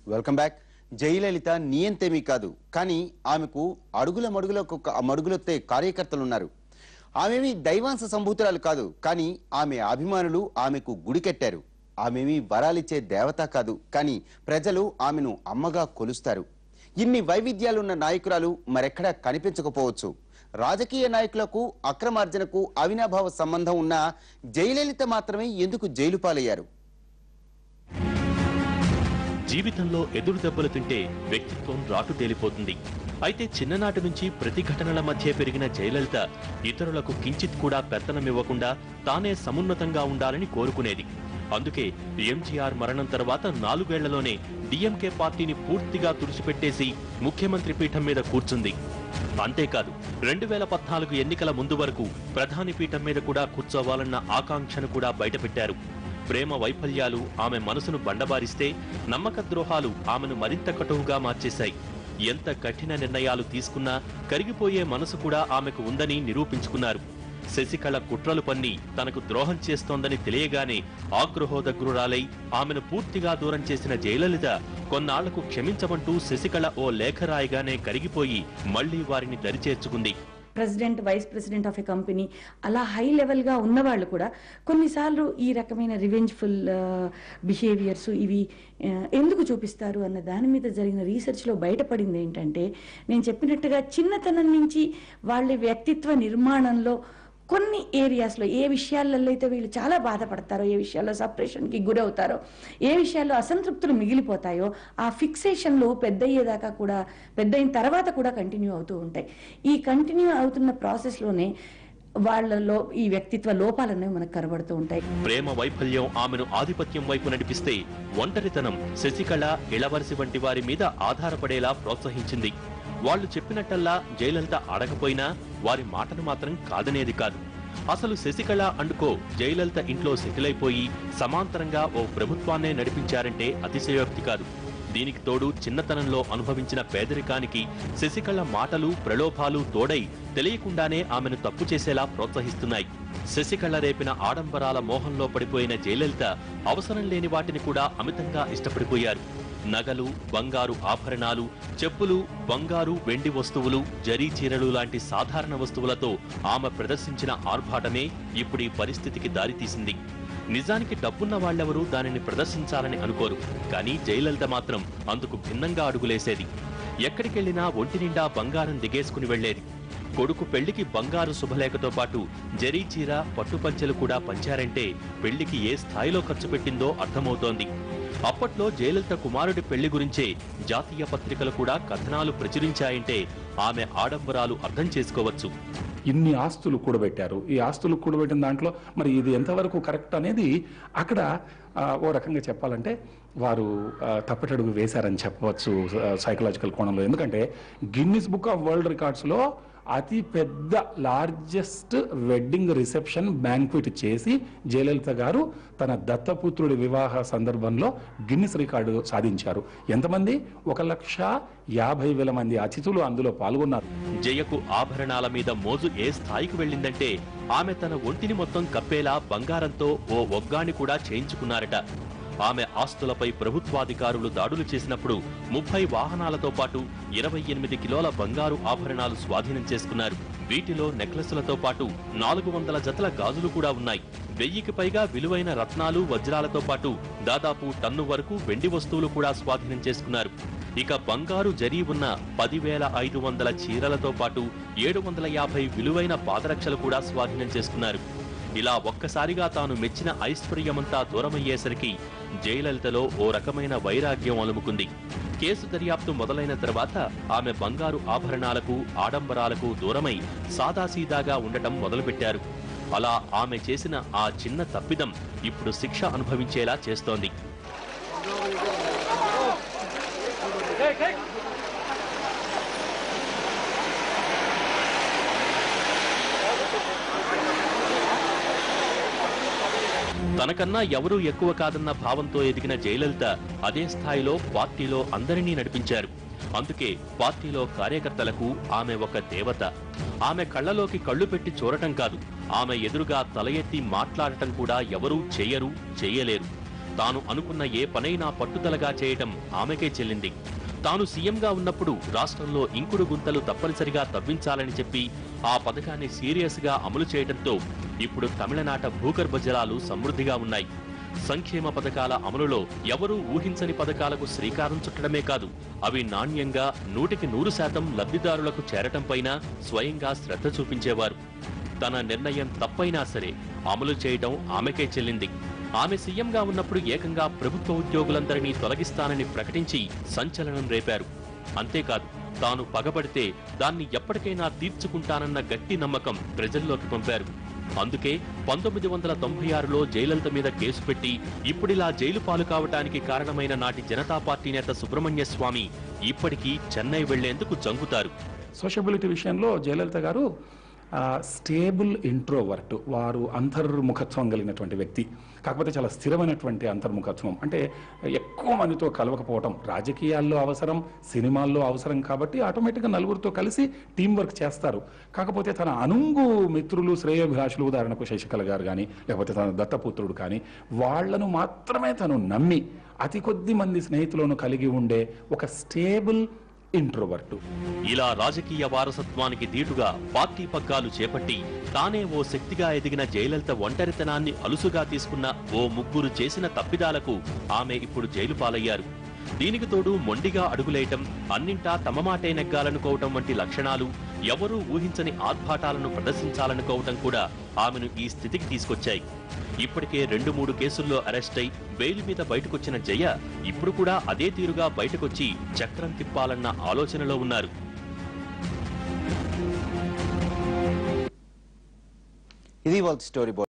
welcome back Jayalalithaa నియంతేమీ కాదు కానీ ఆమెకు అడుగుల మడుగులకు మడుగులొత్తే కార్యకర్తలు ఉన్నారు ఆమెమి దైవాంశ సంభూతురాలు కాదు కానీ ఆమె అభిమానులు ఆమెకు గుడి కట్టారు ఆమెమి వరాలిచ్చే దేవత కాదు కానీ ప్రజలు ఆమెను అమ్మగా కొలుస్తారు ఇన్ని వైవిధ్యాలున్న నాయకురాలు మరెక్కడా కనిపించకపోవచ్చు రాజకీయ నాయకులకు అక్రమార్జనకు అవినాభావ సంబంధం ఉన్న జయలలిత మాత్రమే ఎందుకు జైలు పాలయ్యారు జీవితంలో ఎదురు దెబ్బలు తింటే వ్యక్తిత్వం రాటు తేలిపోతుంది అయితే చిన్ననాటి నుంచి ప్రతిఘటనల మధ్య పెరిగిన జయలలిత ఇతరులకు కించిత్ కూడా పెత్తనమివ్వకుండా తానే సమున్నతంగా ఉండాలని కోరుకునేది అందుకే ఎంజీఆర్ మరణం తర్వాత నాలుగేళ్లలోనే డిఎంకే పార్టీని పూర్తిగా తుడిచిపెట్టేసి ముఖ్యమంత్రి పీఠం మీద కూర్చుంది అంతేకాదు రెండు వేల పద్నాలుగు ఎన్నికల ముందు వరకు ప్రధాని పీఠం మీద కూడా కూర్చోవాలన్న ఆకాంక్షను కూడా బయటపెట్టారు ప్రేమ వైఫల్యాలు ఆమె మనసును బండబారిస్తే నమ్మక ద్రోహాలు ఆమెను మరింత కటువుగా మార్చేశాయి ఎంత కఠిన నిర్ణయాలు తీసుకున్నా కరిగిపోయే మనసు కూడా ఆమెకు ఉందని నిరూపించుకున్నారు శశికళ కుట్రలు పన్ని తనకు ద్రోహం చేస్తోందని తెలియగానే ఆగ్రహోదగ్రురాలై ఆమెను పూర్తిగా దూరం చేసిన జయలలిత కొన్నాళ్లకు క్షమించమంటూ శశికళ ఓ లేఖ రాయగానే కరిగిపోయి మళ్లీ వారిని దరిచేర్చుకుంది president vice president of a company అలా హై లెవెల్గా ఉన్నవాళ్ళు కూడా కొన్నిసార్లు ఈ రకమైన రివెంజ్ఫుల్ బిహేవియర్స్ ఇవి ఆ, ఎందుకు చూపిస్తారు అన్న దాని మీద జరిగిన రీసెర్చ్లో బయటపడింది ఏంటంటే నేను చెప్పినట్టుగా చిన్నతనం నుంచి వాళ్ళ వ్యక్తిత్వ నిర్మాణంలో కొన్ని ఏరియాస్లో ఏ విషయాలలో అయితే వీళ్ళు చాలా బాధపడతారో ఏ విషయాల్లో సపరేషన్కి గురవుతారో ఏ విషయాల్లో అసంతృప్తులు మిగిలిపోతాయో ఆ ఫిక్సేషన్లు పెద్ద అయ్యేదాకా కూడా పెద్ద అయిన తర్వాత కూడా కంటిన్యూ అవుతూ ఉంటాయి ఈ కంటిన్యూ అవుతున్న ప్రాసెస్లోనే వాళ్ళలో ఈ వ్యక్తిత్వ లోపాలు అనేవి మనకు కనబడుతూ ఉంటాయి ప్రేమ వైఫల్యం ఆమెను ఆధిపత్యం వైపు నడిపిస్తే ఒంటరితనం శశికళ ఇళవరసి వంటి వారి మీద ఆధారపడేలా ప్రోత్సహించింది వాళ్ళు చెప్పినట్టల్లా జయలలిత అడగపోయినా వారి మాటను మాత్రం కాదనేది కాదు అసలు శశికళ అండుకో జయలలిత ఇంట్లో సెటిల్ అయిపోయి సమాంతరంగా ఓ ప్రభుత్వాన్నే నడిపించారంటే అతిశయోక్తి కాదు దీనికి తోడు చిన్నతనంలో అనుభవించిన పేదరికానికి శశికళ మాటలు ప్రలోభాలు తోడై తెలియకుండానే ఆమెను తప్పు చేసేలా ప్రోత్సహిస్తున్నాయి శశికళ రేపిన ఆడంబరాల మోహంలో పడిపోయిన జయలలిత అవసరం లేని వాటిని కూడా అమితంగా ఇష్టపడిపోయారు నగలు బంగారు ఆభరణాలు చెప్పులు బంగారు వెండి వస్తువులు జరీ చీరలు లాంటి సాధారణ వస్తువులతో ఆమె ప్రదర్శించిన ఆర్భాటమే ఇప్పుడు ఈ పరిస్థితికి దారితీసింది నిజానికి డబ్బున్న వాళ్ళెవరూ దానిని ప్రదర్శించాలని అనుకోరు కానీ జయలలిత మాత్రం అందుకు భిన్నంగా అడుగులేసేది ఎక్కడికెళ్లినా ఒంటి నిండా బంగారం దిగేసుకుని వెళ్లేది కొడుకు పెళ్లికి బంగారు శుభలేఖతో పాటు జరీ చీర పట్టుపంచెలు కూడా పంచారంటే పెళ్లికి ఏ స్థాయిలో ఖర్చు పెట్టిందో అర్థమవుతోంది అప్పట్లో జయలలిత కుమారుడి పెళ్లి గురించే జాతీయ పత్రికలు కూడా కథనాలు ప్రచురించాయంటే ఆమె ఆడంబరాలు అర్థం చేసుకోవచ్చు ఇన్ని ఆస్తులు కూడబెట్టారు ఈ ఆస్తులు కూడబెట్టిన దాంట్లో మరి ఇది ఎంతవరకు కరెక్ట్ అనేది అక్కడ ఆ, ఓ రకంగా చెప్పాలంటే వారు ఆ, తప్పటడుగు వేశారని చెప్పవచ్చు సైకలాజికల్ కోణంలో ఎందుకంటే గిన్నిస్ బుక్ ఆఫ్ వరల్డ్ రికార్డ్స్లో అతి పెద్ద లార్జెస్ట్ వెడ్డింగ్ రిసెప్షన్ బ్యాంక్విట్ చేసి జయలలిత గారు తన దత్తపుత్రుడి వివాహ సందర్భంలో గిన్నిస్ రికార్డు సాధించారు ఎంతమంది ఒక లక్ష యాభై వేల మంది అతిథులు అందులో పాల్గొన్నారు జయకు ఆభరణాల మీద మోజు ఏ స్థాయికి వెళ్ళిందంటే ఆమె తన ఒంటిని మొత్తం కప్పేలా బంగారంతో ఓ ఒగ్గాని కూడా చేయించుకున్నారట ఆమె ఆస్తులపై ప్రభుత్వాధికారులు దాడులు చేసినప్పుడు ముప్పై వాహనాలతో పాటు ఇరవై ఎనిమిది కిలోల బంగారు ఆభరణాలు స్వాధీనం చేసుకున్నారు వీటిలో నెక్లెస్లతో పాటు నాలుగు వందల జతల గాజులు కూడా ఉన్నాయి వెయ్యికి పైగా విలువైన రత్నాలు వజ్రాలతో పాటు దాదాపు టన్ను వరకు వెండి వస్తువులు కూడా స్వాధీనం చేసుకున్నారు ఇక బంగారు జరీ ఉన్న పదివేల ఐదు వందల చీరలతో పాటు ఏడు వందల యాభై విలువైన పాదరక్షలు కూడా స్వాధీనం చేసుకున్నారు ఇలా ఒక్కసారిగా తాను మెచ్చిన ఐశ్వర్యమంతా దూరమయ్యేసరికి జయలలితలో ఓ రకమైన వైరాగ్యం అలుముకుంది కేసు దర్యాప్తు మొదలైన తర్వాత ఆమె బంగారు ఆభరణాలకు ఆడంబరాలకు దూరమై సాదాసీదాగా ఉండటం మొదలుపెట్టారు అలా ఆమె చేసిన ఆ చిన్న తప్పిదం ఇప్పుడు శిక్ష అనుభవించేలా చేస్తోంది తనకన్నా ఎవరూ ఎక్కువ కాదన్న భావంతో ఎదిగిన జయలలిత అదే స్థాయిలో పార్టీలో అందరినీ నడిపించారు అందుకే పార్టీలో కార్యకర్తలకు ఆమె ఒక దేవత ఆమె కళ్ళలోకి కళ్ళు పెట్టి చూడటం కాదు ఆమె ఎదురుగా తల ఎత్తి మాట్లాడటం కూడా ఎవరూ చేయరు చేయలేరు తాను అనుకున్న ఏ పనైనా పట్టుదలగా చేయటం ఆమెకే చెల్లింది తాను సీఎంగా ఉన్నప్పుడు రాష్ట్రంలో ఇంకుడు గుంతలు తప్పనిసరిగా తవ్వించాలని చెప్పి ఆ పథకాన్ని సీరియస్ గా అమలు చేయడంతో ఇప్పుడు తమిళనాట భూగర్భ జలాలు సమృద్ధిగా ఉన్నాయి సంక్షేమ పథకాల అమలులో ఎవరూ ఊహించని పథకాలకు శ్రీకారం చుట్టడమే కాదు అవి నాణ్యంగా నూటికి నూరు శాతం లబ్ధిదారులకు చేరటంపైన స్వయంగా శ్రద్ధ చూపించేవారు తన నిర్ణయం తప్పైనా సరే అమలు చేయడం ఆమెకే చెల్లింది ఆమె సీఎంగా ఉన్నప్పుడు ఏకంగా ప్రభుత్వ ఉద్యోగులందరినీ తొలగిస్తానని ప్రకటించి సంచలనం రేపారు అంతేకాదు తాను పగబడితే దాన్ని ఎప్పటికైనా తీర్చుకుంటానన్న గట్టి నమ్మకం ప్రజల్లోకి పంపారు అందుకే పంతొమ్మిది వందల తొంభై ఆరులో జయలలిత మీద కేసు పెట్టి ఇప్పుడిలా జైలు పాలు కావటానికి కారణమైన నాటి జనతా పార్టీ నేత సుబ్రహ్మణ్య స్వామి ఇప్పటికీ చెన్నై వెళ్లేందుకు జంగుతారు సోషబిలిటీ విషయంలో జయలలిత గారు ఆ, స్టేబుల్ ఇంట్రోవర్ట్ వారు అంతర్ముఖత్వం కలిగినటువంటి వ్యక్తి కాకపోతే చాలా స్థిరమైనటువంటి అంతర్ముఖత్వం అంటే ఎక్కువ మందితో కలవకపోవటం రాజకీయాల్లో అవసరం సినిమాల్లో అవసరం కాబట్టి ఆటోమేటిక్గా నలుగురితో కలిసి టీం వర్క్ చేస్తారు కాకపోతే తన అనుంగు మిత్రులు శ్రేయోభిలాషులు ఉదాహరణకు శశికళ గారు కానీ లేకపోతే తన దత్తపుత్రుడు కానీ వాళ్లను మాత్రమే తను నమ్మి అతి కొద్ది మంది స్నేహితులను కలిగి ఉండే ఒక స్టేబుల్ ఇంట్రోవర్టు ఇలా రాజకీయ వారసత్వానికి దీటుగా పార్టీ పగ్గాలు చేపట్టి తానే ఓ శక్తిగా ఎదిగిన జయలలిత ఒంటరితనాన్ని అలుసుగా తీసుకున్న ఓ ముగ్గురు చేసిన తప్పిదాలకు ఆమె ఇప్పుడు జైలు పాలయ్యారు దీనికి తోడు మొండిగా అడుగులేయటం అన్నింటా తమ మాటే నెగ్గాలనుకోవటం వంటి లక్షణాలు ఎవరూ ఊహించని ఆర్భాటాలను ప్రదర్శించాలనుకోవటం కూడా ఆమెను ఈ స్థితికి తీసుకొచ్చాయి ఇప్పటికే రెండు మూడు కేసుల్లో అరెస్ట్ అయి బెయిల్ మీద బయటకొచ్చిన జయ ఇప్పుడు కూడా అదే తీరుగా బయటకొచ్చి చక్రం తిప్పాలన్న ఆలోచనలో ఉన్నారు ఇది వాళ్ళ స్టోరీ బోర్డ్